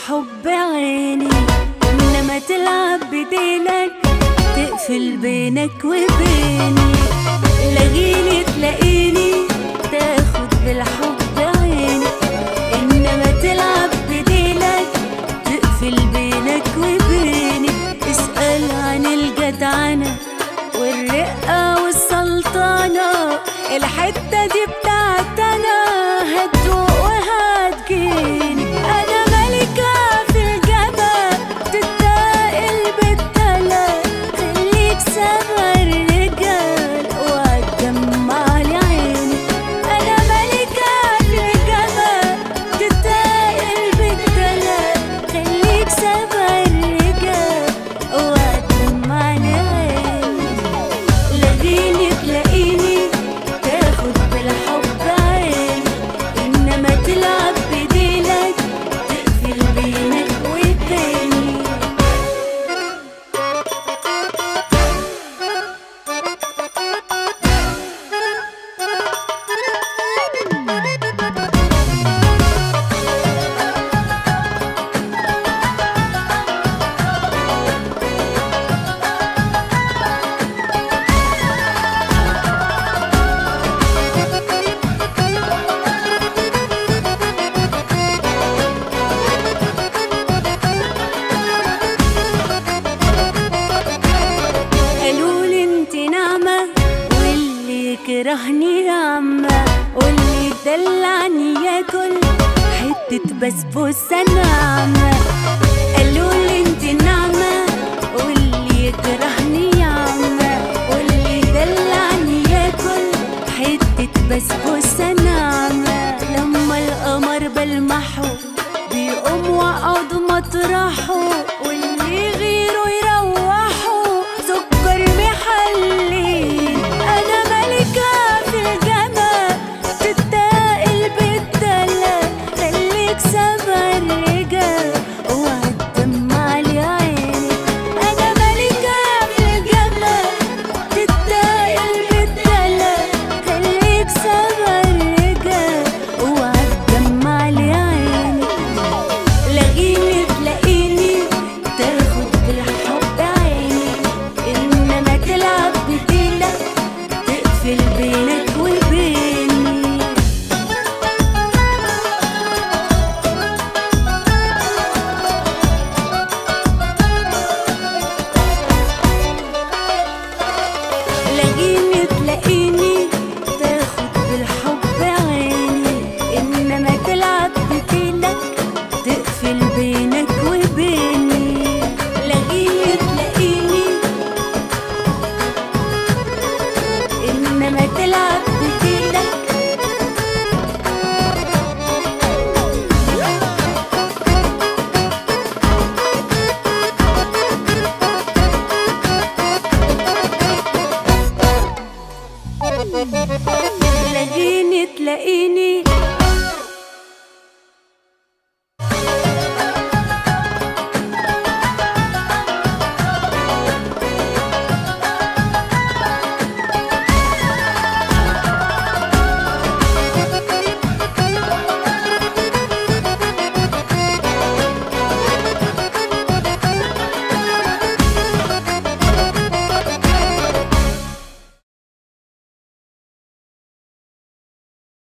بالحب عيني انما تلعب بديلك تقفل بينك وبيني لاقيني تلاقيني تاخد بالحب عيني انما تلعب بديلك تقفل بينك وبيني اسأل عن الجدعنة والرقة والسلطنة الحتة دي بتاعتنا هتدوق وهتجيني أنا ملكة في الجبل تتاقل بالتلات خليك سبع الرجال وهتجمع لي عيني أنا ملكة في الجبل تتاقل بالتلات خليك سبع الرجال وهتجمع لي عيني لاقيني تلاقيني تاخد بالحب عيني انما تلعب بديلك تقفل بينك وبيني قالولي انت نعمة واللي يكرهني نعمة واللي يدلعني ياكل حتة بسبوسة ناعمة قالولي انت نعمة واللي يكرهني نعمة واللي يدلعني ياكل حتة بسبوسة ناعمة لما القمر بلمحه بيقوم وقعد مطرحه واللي غيره يروحه سكر محلي انا ملكة في الجمال تتاقل بالدلال خليك سبع الرجال وهتدمع لي عيني انا ملكة في الجمال تتاقل بالدلال خليك سبع الرجال وهتدمع لي عيني لاقيني تلاقيني تاخد بالحب عيني انما تلعب بديلك تقفل بينك وبيني لاقيني تلاقيني تاخد بالحب عيني انما تلعب بديلك تقفل بينك وبيني لاقيني تلاقيني انما تلعب بديلك تلاقيني تلاقيني